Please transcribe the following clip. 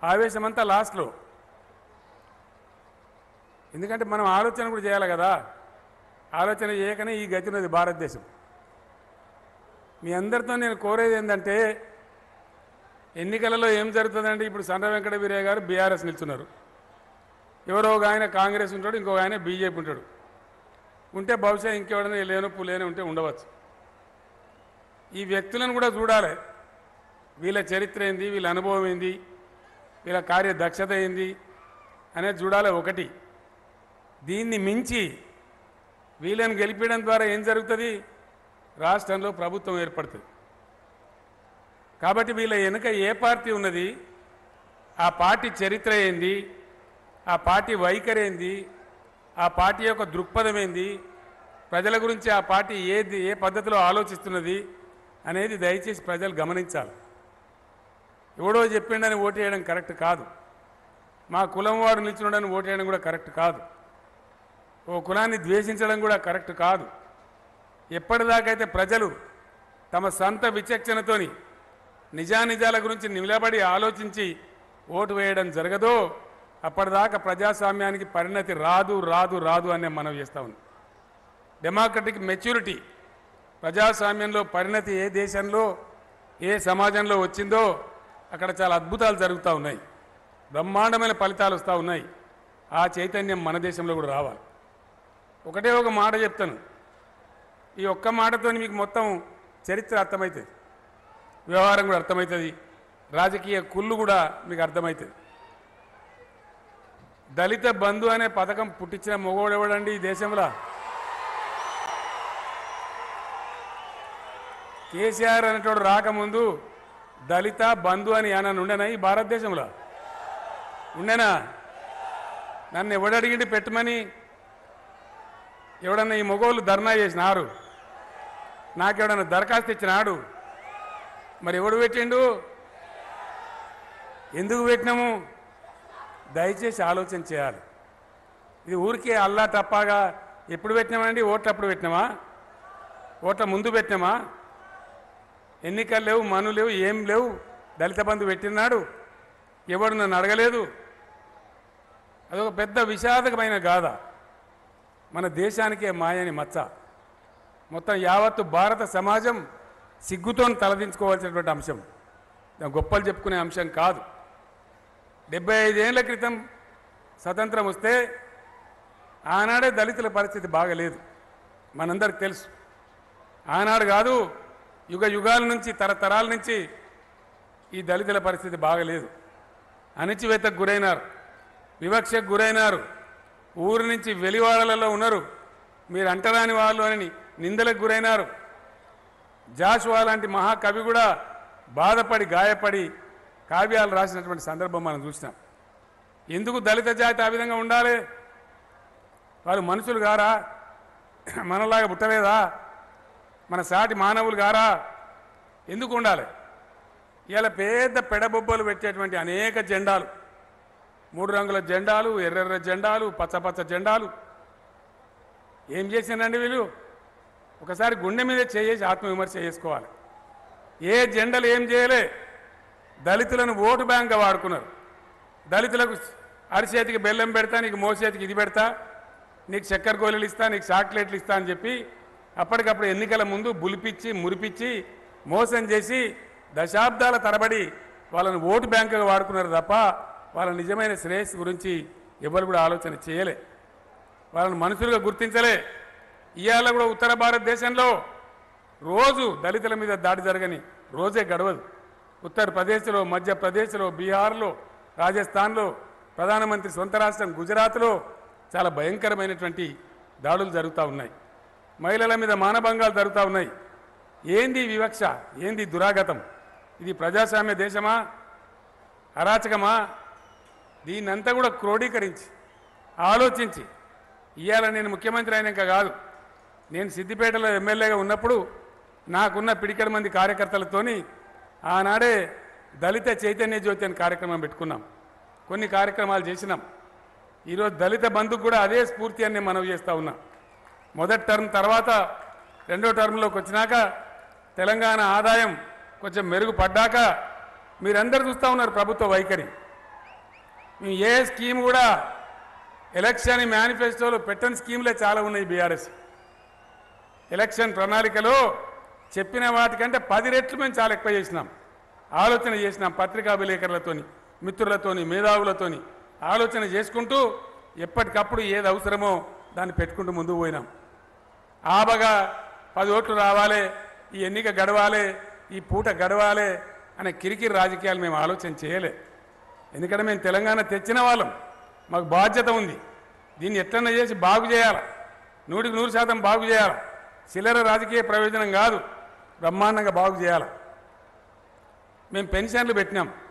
ఆవేశమంతా లాస్ట్లో ఎందుకంటే మనం ఆలోచన కూడా చేయాలి కదా ఆలోచన చేయకనే ఈ గతి ఉన్నది భారతదేశం మీ అందరితో నేను కోరేది ఏంటంటే ఎన్నికలలో ఏం జరుగుతుందంటే ఇప్పుడు సండ్ర వెంకట వీరయ్య గారు బీఆర్ఎస్ నిల్చున్నారు ఎవరో ఒక ఆయన కాంగ్రెస్ ఉంటాడు ఇంకొక ఆయన బీజేపీ ఉంటాడు ఉంటే బహుశా ఇంకెవడైనా లేనొప్పు లేని ఉంటే ఉండవచ్చు ఈ వ్యక్తులను కూడా చూడాలి వీళ్ళ చరిత్ర ఏంది వీళ్ళ అనుభవం ఏంది వీళ్ళ కార్యదక్షత ఏంది అనేది చూడాలి ఒకటి దీన్ని మించి వీళ్ళని గెలిపించడం ద్వారా ఏం జరుగుతుంది రాష్ట్రంలో ప్రభుత్వం ఏర్పడుతుంది కాబట్టి వీళ్ళ వెనుక ఏ పార్టీ ఉన్నది ఆ పార్టీ చరిత్ర ఏంది ఆ పార్టీ వైఖరి ఏంది ఆ పార్టీ యొక్క దృక్పథం ఏంది ప్రజల గురించి ఆ పార్టీ ఏది ఏ పద్ధతిలో ఆలోచిస్తున్నది అనేది దయచేసి ప్రజలు గమనించాలి ఎవడో చెప్పిండని ఓటేయడం కరెక్ట్ కాదు మా కులం వాడు నిల్చున్నాడని ఓటేయడం కూడా కరెక్ట్ కాదు ఓ కులాన్ని ద్వేషించడం కూడా కరెక్ట్ కాదు ఎప్పటిదాకైతే ప్రజలు తమ సొంత విచక్షణతోని నిజానిజాల గురించి నిలబడి ఆలోచించి ఓటు వేయడం జరగదో అప్పటిదాకా ప్రజాస్వామ్యానికి పరిణతి రాదు రాదు రాదు అనే మనం చేస్తా ఉంది డెమోక్రటిక్ మెచ్యూరిటీ ప్రజాస్వామ్యంలో పరిణతి ఏ దేశంలో ఏ సమాజంలో వచ్చిందో అక్కడ చాలా అద్భుతాలు జరుగుతూ ఉన్నాయి బ్రహ్మాండమైన ఫలితాలు వస్తూ ఉన్నాయి ఆ చైతన్యం మన దేశంలో కూడా రావాలి ఒకటే ఒక మాట చెప్తాను ఈ ఒక్క మాటతో మీకు మొత్తం చరిత్ర అర్థమవుతుంది వ్యవహారం కూడా అర్థమవుతుంది రాజకీయ కుళ్ళు కూడా మీకు అర్థమవుతుంది దళిత బంధు అనే పథకం పుట్టించిన మొగోడెవడండి ఈ దేశంలో కేసీఆర్ అనేటోడు రాకముందు దళిత బంధు అని ఏమన్నా ఉండేనా ఈ భారతదేశంలో ఉండేనా నన్ను ఎవడడిగిండి పెట్టమని ఎవడన్నా ఈ మొగోళ్ళు ధర్నా చేసినారు నాకెవడన్నా దరఖాస్తు ఇచ్చినాడు మరి ఎవడు పెట్టిండు ఎందుకు పెట్టినాము దయచేసి ఆలోచన చేయాలి ఇది ఊరికే అల్లా తప్పగా ఎప్పుడు పెట్టినామండి ఓట్లు అప్పుడు పెట్టినామా ఓట్ల ముందు పెట్టినామా ఎన్నికలు లేవు మను లేవు ఏం లేవు దళిత బంధు పెట్టినాడు ఎవడు నన్ను అడగలేదు అదొక పెద్ద విషాదకమైన గాథ మన దేశానికే మాయని మచ్చ మొత్తం యావత్తు భారత సమాజం సిగ్గుతో తలదించుకోవాల్సినటువంటి అంశం దాని గొప్పలు చెప్పుకునే అంశం కాదు డెబ్బై ఐదేళ్ల క్రితం స్వతంత్రం వస్తే ఆనాడే దళితుల పరిస్థితి బాగలేదు మనందరికి తెలుసు ఆనాడు కాదు యుగ యుగాల నుంచి తరతరాల నుంచి ఈ దళితుల పరిస్థితి బాగలేదు అణిచివేతకు గురైనారు వివక్షకు గురైనారు ఊరి నుంచి వెలివాడలలో ఉన్నారు మీరు అంటరాని వాళ్ళు అని నిందలకు గురైనారు జాషువా లాంటి మహాకవి కూడా బాధపడి గాయపడి కావ్యాలు రాసినటువంటి సందర్భం మనం చూసినాం ఎందుకు దళిత జాతి ఆ విధంగా ఉండాలి వాళ్ళు మనుషులు గారా మనలాగా పుట్టలేదా మన సాటి మానవులు గారా ఎందుకు ఉండాలి ఇలా పెద్ద పెడబొబ్బలు పెట్టేటువంటి అనేక జెండాలు మూడు రంగుల జెండాలు ఎర్రెర్ర జెండాలు పచ్చపచ్చ జెండాలు ఏం చేసిందండి వీళ్ళు ఒకసారి గుండె మీద చేసి ఆత్మవిమర్శ చేసుకోవాలి ఏ జెండలు ఏం చేయలే దళితులను ఓటు బ్యాంక్గా వాడుకున్నారు దళితులకు అరిచేతికి బెల్లం పెడతా నీకు మోసేతికి ఇది పెడతా నీకు చక్కెర గోళీలు ఇస్తా నీకు చాక్లెట్లు ఇస్తా అని చెప్పి అప్పటికప్పుడు ఎన్నికల ముందు బులిపిచ్చి మురిపిచ్చి మోసం చేసి దశాబ్దాల తరబడి వాళ్ళని ఓటు బ్యాంకుగా వాడుకున్నారు తప్ప వాళ్ళ నిజమైన శ్రేయస్సు గురించి ఎవరు కూడా ఆలోచన చేయలే వాళ్ళని మనుషులుగా గుర్తించలే ఇవాళ కూడా ఉత్తర భారతదేశంలో రోజు దళితుల మీద దాడి జరగని రోజే గడవదు ఉత్తరప్రదేశ్లో మధ్యప్రదేశ్లో బీహార్లో రాజస్థాన్లో ప్రధానమంత్రి సొంత రాష్ట్రం గుజరాత్లో చాలా భయంకరమైనటువంటి దాడులు జరుగుతూ ఉన్నాయి మహిళల మీద మానభంగాలు జరుగుతూ ఉన్నాయి ఏంది ఈ వివక్ష ఏంది దురాగతం ఇది ప్రజాస్వామ్య దేశమా అరాచకమా దీన్నంతా కూడా క్రోడీకరించి ఆలోచించి ఇవాళ నేను ముఖ్యమంత్రి అయినాక కాదు నేను సిద్దిపేటలో ఎమ్మెల్యేగా ఉన్నప్పుడు నాకున్న పిడికడ మంది కార్యకర్తలతోని ఆనాడే దళిత చైతన్య జ్యోతి అనే కార్యక్రమం పెట్టుకున్నాం కొన్ని కార్యక్రమాలు చేసినాం ఈరోజు దళిత బంధుకు కూడా అదే స్ఫూర్తి అని నేను మనవి చేస్తూ ఉన్నా మొదటి టర్మ్ తర్వాత రెండో టర్మ్లోకి వచ్చినాక తెలంగాణ ఆదాయం కొంచెం మెరుగుపడ్డాక మీరందరూ చూస్తూ ఉన్నారు ప్రభుత్వ వైఖరి మేము ఏ స్కీమ్ కూడా ఎలక్షన్ మేనిఫెస్టోలో పెట్టని స్కీమ్లే చాలా ఉన్నాయి బీఆర్ఎస్ ఎలక్షన్ ప్రణాళికలో చెప్పిన వాటికంటే పది రెట్లు మేము చాలా ఎక్కువ చేసినాం ఆలోచన చేసినాం పత్రికా విలేకరులతోని మిత్రులతోని మేధావులతోని ఆలోచన చేసుకుంటూ ఎప్పటికప్పుడు ఏది అవసరమో దాన్ని పెట్టుకుంటూ ముందుకు పోయినాం ఆబగా పది ఓట్లు రావాలి ఈ ఎన్నిక గడవాలి ఈ పూట గడవాలి అనే కిరికిరి రాజకీయాలు మేము ఆలోచన చేయలే ఎందుకంటే మేము తెలంగాణ తెచ్చిన వాళ్ళం మాకు బాధ్యత ఉంది దీన్ని ఎట్లన్నా చేసి బాగు చేయాలి నూటికి నూరు శాతం బాగు చేయాలి చిల్లర రాజకీయ ప్రయోజనం కాదు బ్రహ్మాండంగా బాగు చేయాలి మేము పెన్షన్లు పెట్టినాం